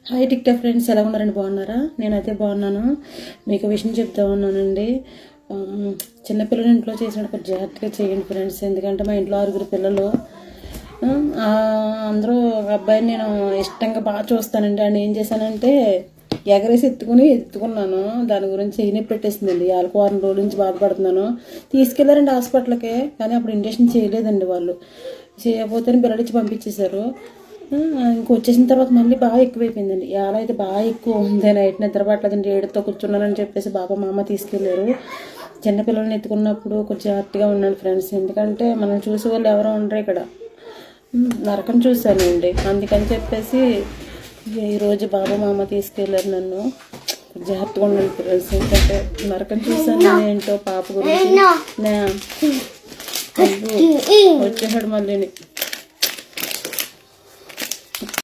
hi TikTok friends ఎలా ఉన్నారండి బాగున్నారా నేనైతే బాగున్నాను మీకు విషయం చెప్తా ఉన్నానండి ఆమ్, చిన్నపిల్లలు ఇంట్లో చేసినప్పుడు కొంచెం జాగ్రత్తగా చేయండి ఫ్రెండ్స్ ఎందుకంటే మా ఇంట్లో ఆరుగురు పిల్లలు ఆ, అందరూ ఒక అబ్బాయిని నేను ఇష్టంగా బాగా చూస్తానండి అండ్ ఏం చేశానంటే ఎగరేసి ఎత్తుకుని ఎత్తుకున్నాను దాని గురించి ఈయన పెట్టేసిందండి వాళ్ళకి వారం రోజుల నుంచి బాధపడుతున్నాను తీసుకెళ్లారండి హాస్పిటల్కి కానీ అప్పుడు ఇంజక్షన్ చేయలేదండి వాళ్ళు చేయకపోతే పిల్లలు ఇచ్చి పంపించేశారు ఇంక వచ్చేసిన తర్వాత మళ్ళీ బాగా ఎక్కువైపోయిందండి ఇవాళ అయితే బాగా ఎక్కువ ఉంది నైట్ నిద్ర పట్టలేదండి ఏడుతో కూర్చున్నానని చెప్పేసి బాబా మా అమ్మ తీసుకెళ్ళారు చిన్నపిల్లల్ని ఎత్తుకున్నప్పుడు కొంచెం జాగ్రత్తగా ఉండండి ఫ్రెండ్స్ ఎందుకంటే మనం చూసే వాళ్ళు ఎవరో ఉండరు ఇక్కడ ఉమ్, నరకం చూశానండి అందుకని చెప్పేసి ఈరోజు బాబా మా అమ్మ తీసుకెళ్ళారు నన్ను జాగ్రత్తగా ఉండండి ఫ్రెండ్స్ ఎందుకంటే నరకం చూశాను ఏంటో పాప గురించి నా- అబ్బో, వచ్చేసాడు మళ్ళీ